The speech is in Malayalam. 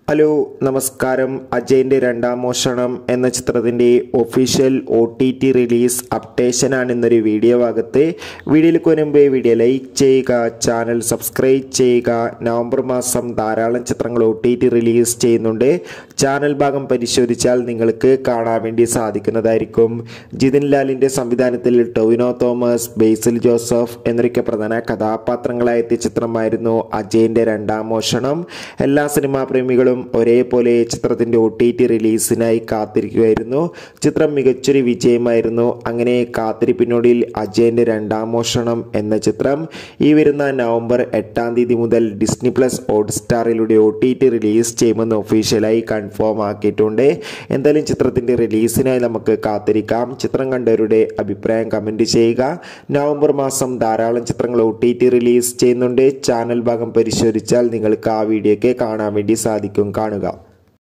ഹലോ നമസ്കാരം അജയൻ്റെ രണ്ടാം മോഷണം എന്ന ചിത്രത്തിൻ്റെ official O T T release അപ്ഡേഷനാണ് ഇന്നൊരു വീഡിയോ ഭാഗത്ത് വീഡിയോയിൽ മുൻപേ വീഡിയോ ലൈക്ക് ചെയ്യുക ചാനൽ സബ്സ്ക്രൈബ് ചെയ്യുക നവംബർ മാസം ധാരാളം ചിത്രങ്ങൾ ഒ ടി ടി റിലീസ് ചെയ്യുന്നുണ്ട് ചാനൽ ഭാഗം പരിശോധിച്ചാൽ നിങ്ങൾക്ക് കാണാൻ വേണ്ടി സാധിക്കുന്നതായിരിക്കും ജിതിൻ ലാലിൻ്റെ സംവിധാനത്തിൽ ടൊവിനോ തോമസ് ബേസിൽ ജോസഫ് എന്നൊക്കെ പ്രധാന കഥാപാത്രങ്ങളായ എത്തിയ ചിത്രമായിരുന്നു അജയൻ്റെ രണ്ടാം മോഷണം എല്ലാ സിനിമാ പ്രേമികളും ഒരേപോലെ ചിത്രത്തിൻ്റെ ഒ ടി ടി റിലീസിനായി കാത്തിരിക്കുകയായിരുന്നു ചിത്രം മികച്ചൊരു വിജയമായിരുന്നു അങ്ങനെ കാത്തിരിപ്പിനൊടിയിൽ അജയൻ്റെ രണ്ടാം മോഷണം എന്ന ചിത്രം ഈ വരുന്ന നവംബർ എട്ടാം തീയതി മുതൽ ഡിസ്നി പ്ലസ് ഹോട്ട്സ്റ്റാറിലൂടെ ഒ ടി ടി റിലീസ് ചെയ്യുമെന്ന് ഒഫീഷ്യലായി കൺഫേം ആക്കിയിട്ടുണ്ട് എന്തായാലും ചിത്രത്തിൻ്റെ റിലീസിനായി നമുക്ക് കാത്തിരിക്കാം ചിത്രം കണ്ടവരുടെ അഭിപ്രായം കമൻറ്റ് ചെയ്യുക നവംബർ മാസം ധാരാളം ചിത്രങ്ങൾ ഒ ടി ടി റിലീസ് ചെയ്യുന്നുണ്ട് ചാനൽ ഭാഗം പരിശോധിച്ചാൽ നിങ്ങൾക്ക് ആ വീഡിയോയ്ക്ക് കാണാൻ വേണ്ടി സാധിക്കും കാണുക